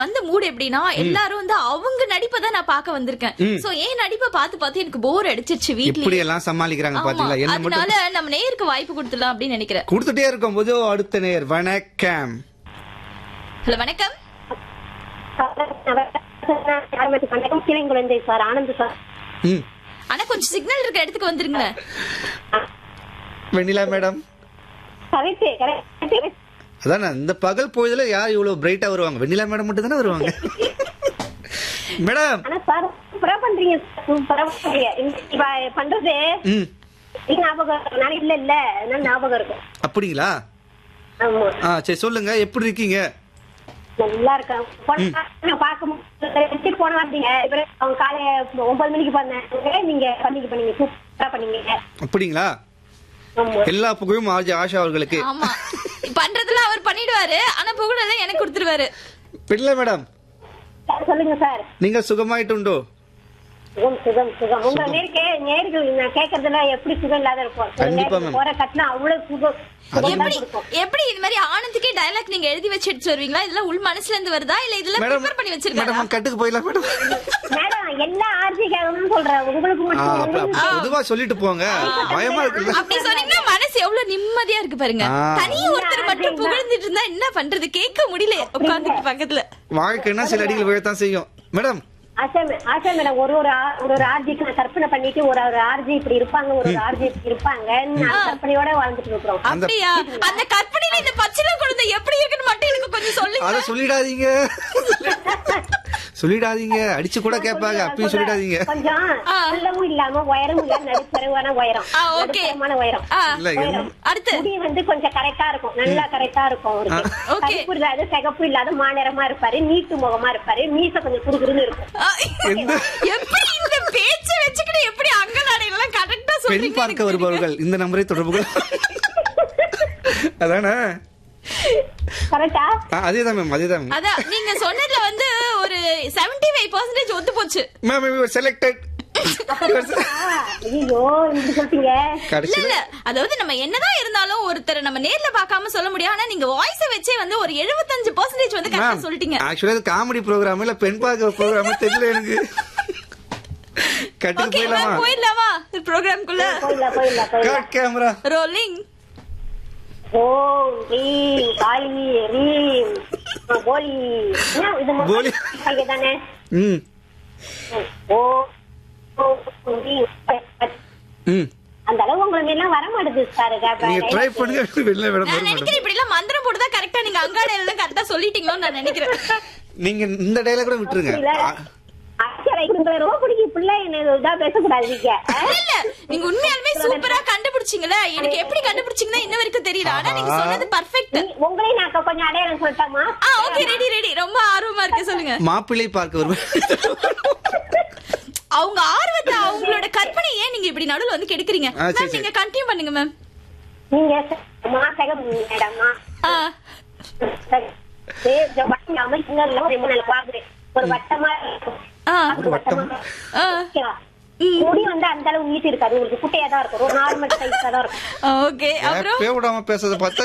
அந்த மூட் எப்படின்னா எல்லாரும் வந்து அவங்க நடிப்பை தான் நான் பார்க்க வந்திருக்கேன் சோ ஏன் நடிப்பை பார்த்து பார்த்து எனக்கு போர் அடிச்சிருச்சு இப்படி வீட்லயே எல்லாம் சமாளிக்கிறாங்க ஆமா, பாத்தீங்களா என்ன மட்டும் அதனால நம்ம நேருக்கு வாய்ப்பு கொடுத்துடலாம் அப்படின்னு நினைக்கிறேன் கொடுத்துட்டே இருக்கும் போது அடுத்த நேர் வணக்கம் ஹலோ வணக்கம் வணக்கம் கிளைங்குழந்தை சார் ஆனந்த் சார் ம் ஆனா கொஞ்சம் சிக்னல் இருக்க இடத்துக்கு வந்துருங்க வெண்ணிலா மேடம் கரெக்ட் கரெக்ட் அதானே இந்த பகல் பொழுதுல யார் இவ்வளவு பிரைட்டா வருவாங்க வெண்ணிலா மேடம் மட்டும் தானே வருவாங்க மேடம் ஆனா சார் சூப்பரா பண்றீங்க சூப்பரா பண்றீங்க இப்ப பண்றது ம் நீ ஞாபகம் இருக்கும் நான் இல்ல இல்ல அதனால ஞாபகம் இருக்கும் அப்படிங்களா ஆமா ஆ சரி சொல்லுங்க எப்படி இருக்கீங்க நல்லா இருக்கேன் போன நான் பார்க்க போன வந்தீங்க இவரு அவங்க காலை ஒன்பது மணிக்கு பண்ணாங்க நீங்க பண்ணிக்க பண்ணீங்க சூப்பரா பண்ணீங்க அப்படிங்களா ஆமா எல்லா புகழும் ஆஜி ஆஷா அவர்களுக்கு ஆமா பண்றதுல அவர் பண்ணிடுவாரு ஆனா புகழதை எனக்கு கொடுத்துருவாரு வெண்ணிலா மேடம் சொல்லுங்க சார் நீங்க சுகமாயிட்டு உண்டோ சுகம் சுகம் சுகம் உங்க நேருக்கு நேர்கள் நான் கேட்கறதுல எப்படி சுகம் இல்லாத இருக்கும் சில கண்டிப்பா, நேரத்துல ma'am. போற கட்டினா அவ்வளவு சுகம் சுகம் தான் எப்படி கொடுக்கும் எப்படி இது மாதிரி ஆனந்துக்கே டயலாக் நீங்க எழுதி வச்சு எடுத்து வருவீங்களா இதெல்லாம் உள் மனசுல இருந்து வருதா இல்ல இதெல்லாம் மேடம் ப்ரிப்பேர் பண்ணி வச்சிருக்காரா மேடம் கட்டுக்கு போயிடலாம் மேடம் மேடம் எல்லா ஆர்ஜிக்காகவும் சொல்றேன் உங்களுக்கு ஆ, மட்டும் அப்ப- அப்ப பொதுவா சொல்லிட்டு போங்க பயமா இருக்குல்ல அப்படி சொன்னீங்கன்னா மனசு எவ்வளவு நிம்மதியா இருக்கு பாருங்க ஆ. தனி ஒருத்தர் மட்டும் புகழ்ந்துட்டு இருந்தா என்ன பண்றது கேட்க முடியல உட்கார்ந்துட்டு பக்கத்துல வாழ்க்கைன்னா சில அடிகள் விழத்தான் செய்யும் மேடம் ஆஷா மே- ஆஷா மேடம் ஒரு ஒரு ஆ- ஒரு ஒரு ஆர்ஜிக்கு நான் கற்பனை பண்ணிட்டு ஒரு ஒரு ஆர்ஜி இப்படி இருப்பாங்க ஒரு ஒரு ஆர்ஜி இப்படி இருப்பாங்க நான் கற்பனையோட வாழ்ந்துட்டு இருக்கிறோம் அந்த- அப்படியா அந்த கற்பனையில இந்த பச்சில குழந்தை எப்படி இருக்குன்னு மட்டும் எனக்கு கொஞ்சம் சொல்லுங்க அத சொல்லிடாதீங்க சொல்லிடாதீங்க அடிச்சு கூட கேட்பாங்க அப்பயும் சொல்லிடாதீங்க கொஞ்சம் ஆ. உள்ளவும் இல்லாம உயரமும் இல்ல நடுத்தரவான உயரம் ஆ, okay. நடுத்தரமான உயரம் ஆ, இல்ல உயரம். என்ன- அடுத்து முடி வந்து கொஞ்சம் கரெக்டா இருக்கும் நல்லா கரெக்டா இருக்கும் அவருக்கு Okay. கருப்பு இல்லாத சிகப்பு இல்லாத மாநிறமா இருப்பாரு நீட்டு முகமா இருப்பாரு மீச கொஞ்சம் குறுகுறுன்னு இருக்கும் ஆ, எந்த எப்படி இந்த பேச்ச வச்சுக்கிட்டு எப்படி அங்க எல்லாம் கரெக்டா பெண் சொல்றீங்க பார்க்க வருபவர்கள் இந்த நம்பரை தொடர்பு அதானே கரெக்டா ஆ, அதேதான் மேம் அதேதான் மேம் அதான் நீங்க சொன்னதுல வந்து ஒரு 75% ஃபைவ் பர்சன்டேஜ் ஒத்து போச்சு மேம் யுவர் செலக்டட் ஐயோ இப்படி சொல்லிட்டீங்க இல்ல கடைசியில இல்ல அதாவது நம்ம என்னதான் இருந்தாலும் ஒருத்தரை நம்ம நேர்ல பார்க்காம சொல்ல முடியும் ஆனா நீங்க வாய்ஸ வச்சே வந்து ஒரு 75% பர்சன்டேஜ் வந்து கரெக்டா மேம் சொல்லிட்டீங்க ஆக்சுவலா இது காமெடி ப்ரோக்ராம் இல்ல பெண் பார்க்க ப்ரோக்ராம் தெரியல எனக்கு கட்டுக்கு ஓகே போயிடலாமா போயிடலாமா ப்ரோக்ராம்குள்ள போயிடலாம் போயிடலாம் போயிடலாம் கட் கேமரா ரோலிங் ஓம் ரீம் காளி ரீம் ஆ, போலி என்ன இது போலி. பையன் தானே ம் ஓ ஓ, ரீம். ம் அந்த அளவு உங்களுக்கு எல்லாம் வர மாட்டேது சார் நீங்க ட்ரை பண்ணுங்க வெளில விட நான் வரும் மேடம் நினைக்கிறேன் இப்படி எல்லாம் மந்திரம் போட்டுதா கரெக்டா நீங்க அங்காட எல்லாம் கரெக்டா சொல்லிட்டீங்களோன்னு நான் நினைக்கிறேன் நீங்க இந்த டைலாக் கூட விட்டுருங்க ஆ, அச்சரை உங்களுக்கு ரொம்ப பிடிக்கும் பிள்ளை என்ன இதா பேசக்கூடாது நீங்க இல்ல, இல்ல நீங்க உண்மையாலுமே சூப்பரா கண்டுபிடிச்சீங்கல்ல எனக்கு எப்படி கண்டுபிடிச்சீங்கன்னா இன்ன வரைக்கும் தெரியல ஆனா நீங்க சொன்னது பர்ஃபெக்ட் நீ- உங்களையும் நான் இப்ப கொஞ்சம் அடையாளம் சொல்லட்டாமா ஆ ஓகே ரெடி ரெடி ரொம்ப ஆர்வமா இருக்கு சொல்லுங்க மாப்பிள்ளை பார்க்க வருவேன் அவங்க ஆர்வத்தை அவங்களோட கற்பனை ஏன் நீங்க இப்படி நடுவுல வந்து கெடுக்குறீங்க ஆ, சரி, மேம் சரி. நீங்க கண்டினியூ பண்ணுங்க மேம் நீங்க மா சகம் மேடம்மா ஆ வட்டமா இன்னொரு மூணு நாள் பாக்குறேன் ஒரு வட்டமா இருக்கும் ஆ ஒரு வட்டம் ஆ ஓகேவா? முடி வந்து அந்த அளவு நீட்டு இருக்காது உங்களுக்கு குட்டையா தான் இருக்கும் ஒரு நார்மல் சைஸா தான் இருக்கும் ஓகே அப்புறம் பே விடாம பேசுறத பார்த்தா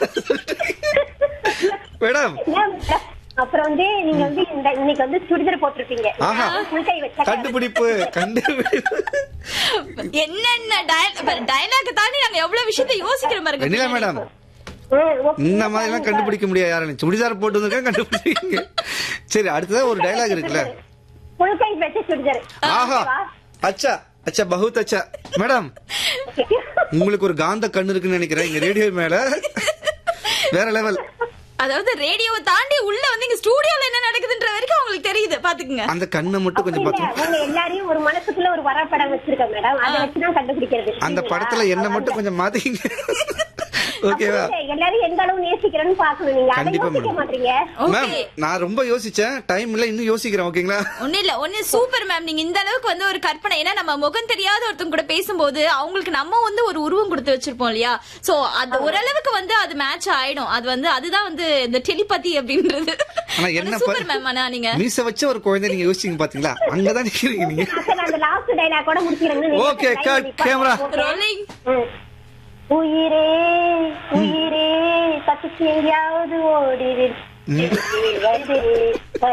மேடம் ஏன் madam? அப்புறம் வந்து நீங்க வந்து இந்த இன்னைக்கு வந்து சுடிதார் போட்டிருப்பீங்க ஆஹா. புல் கை வச்சா கண்டுபிடிப்பு கண்டுபிடிப்பு என்னென்ன டயலாக் தாண்டி நாங்க எவ்வளவு விஷயத்தை யோசிக்கிறோம் பாருங்க வெண்ணிலா மேடம் ம், okay. இந்த மாதிரி எல்லாம் கண்டுபிடிக்க முடியாது யாரும் சுடிதார் போட்டு வந்திருக்கா கண்டுபிடிங்க சரி அடுத்ததா ஒரு டைலாக் இருக்குல்ல புல் கை வச்ச சுடிதார் ஆஹா அச்சா அச்சா பகுத் அச்சா மேடம் உங்களுக்கு ஒரு காந்த கண்ணு இருக்குன்னு நினைக்கிறேன் இங்க ரேடியோ மேல வேற லெவல் அதாவது ரேடியோவை தாண்டி உள்ள வந்து இங்க ஸ்டூடியோல என்ன நடக்குதுன்ற வரைக்கும் உங்களுக்கு தெரியுது பாத்துக்குங்க அந்த கண்ணை மட்டும் கொஞ்சம் இல்ல, பார்த்து உங்க எல்லாரையும் ஒரு மனசுக்குள்ள ஒரு வரப்படம் வச்சிருக்கேன் மேடம் அதை வச்சுதான் கண்டுபிடிக்கிறது அந்த படத்துல என்ன மட்டும் கொஞ்சம் மாத்திக்கிங்க ஓகேவா இல்ல, எல்லாரையும் எந்த அளவு நேசிக்கிறேன்னு பாக்கணும் நீங்க அதை கண்டிப்பா யோசிக்க மேடம். மாட்டீங்க மேம் ஓகே நான் ரொம்ப யோசிச்சேன் டைம் இல்ல இன்னும் யோசிக்கிறேன் ஓகேங்களா ஒண்ணு இல்ல ஒண்ணு சூப்பர் மேம் நீங்க இந்த அளவுக்கு வந்து ஒரு கற்பனை ஏன்னா நம்ம முகம் தெரியாத ஒருத்தவங்க கூட பேசும்போது அவங்களுக்கு நம்ம வந்து ஒரு உருவம் கொடுத்து வச்சிருப்போம் இல்லையா சோ அது ஓரளவுக்கு வந்து அது மேட்ச் ஆயிடும் அது வந்து அதுதான் வந்து இந்த டெலிபதி அப்படின்றது ஆனா என்ன சூப்பர் மேம் ஆனா நீங்க மீச வச்ச ஒரு குழந்தை நீங்க யோசிச்சீங்க பாத்தீங்களா அங்கதான் நிக்கிறீங்க நீங்க சரி, அந்த லாஸ்ட் டைலாக் கூட முடிச்சிருங்க Okay, cut, camera. ரோலிங் உயிரே உயிரே தப்பிச்சு எங்கேயாவது ஓடிடு வந்து